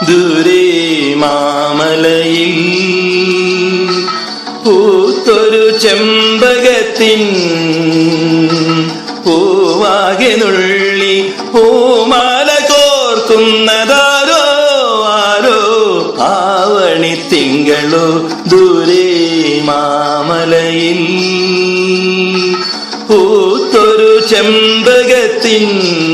ദൂരെ മാമലയിൽ പൂത്തൊരു ചെമ്പകത്തിൻ പൂവാകെ നുള്ളി പൂമാല കോർക്കുന്നതാരോ ആരോ ആവണി തിങ്കളോ ദൂരെ മാമലയിൽ പൂത്തൊരു ചെമ്പകത്തിൻ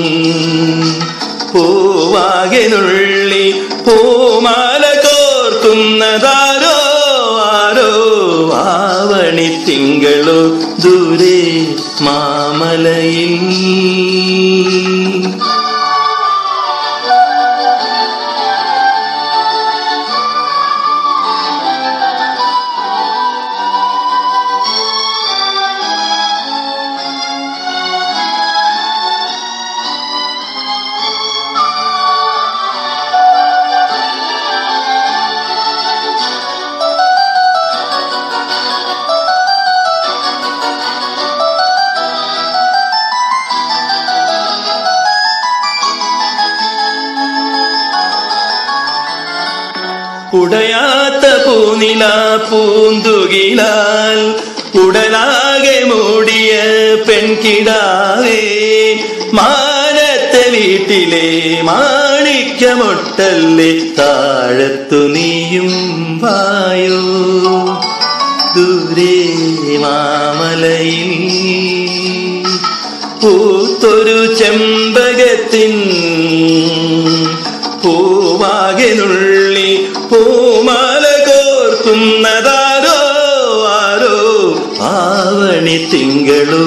പൂവാകെ നുള്ളി പൂമാല കോർക്കുന്നതാരോ ആരോ ആവണി തിങ്കളോ ദൂരെ മാമലയിൽ ഉടയാത്ത പൂനില പൂന്തുകിലാൽ ഉടലാകെ മൂടിയ പെൺകിടാവേ മാനത്തെ വീട്ടിലെ മാണിക്യമൊട്ടല്ലേ താഴത്തു നീയും വായോ ദൂരെ മാമലയിൽ പൂത്തൊരു ചെമ്പകത്തിൻ പൂവാകെ നുള്ളി പൂമാല കോർക്കുന്നതാരോ ആരോ ആവണി തിങ്കളോ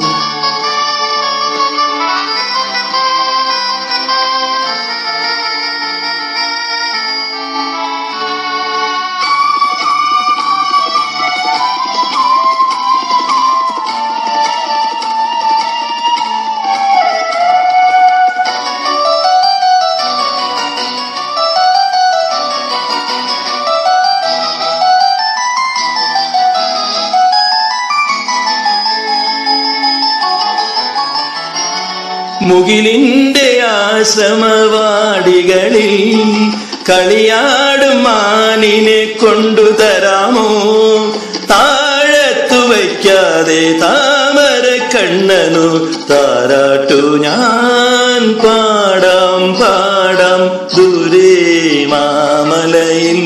മുകിലിന്റെ ആശ്രമവാടികളിൽ കളിയാടും മാനിനെ കൊണ്ടുതരാമോ താഴത്തു വയ്ക്കാതെ താമര കണ്ണനു താരാട്ടു ഞാൻ പാടാം പാടാം ദൂരെ മാമലയിൽ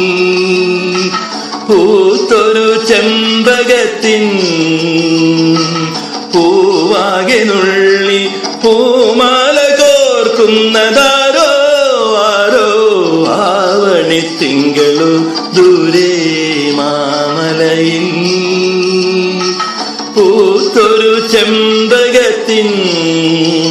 പൂത്തൊരു ചെമ്പകത്തിൻ പൂവാകെ നുള്ളി പൂമാല കോർക്കുന്നതാരോ ആരോ ആവണി തിങ്കളു ദൂരെ മാമലയിൽ പൂത്തൊരു ചെമ്പകത്തിൻ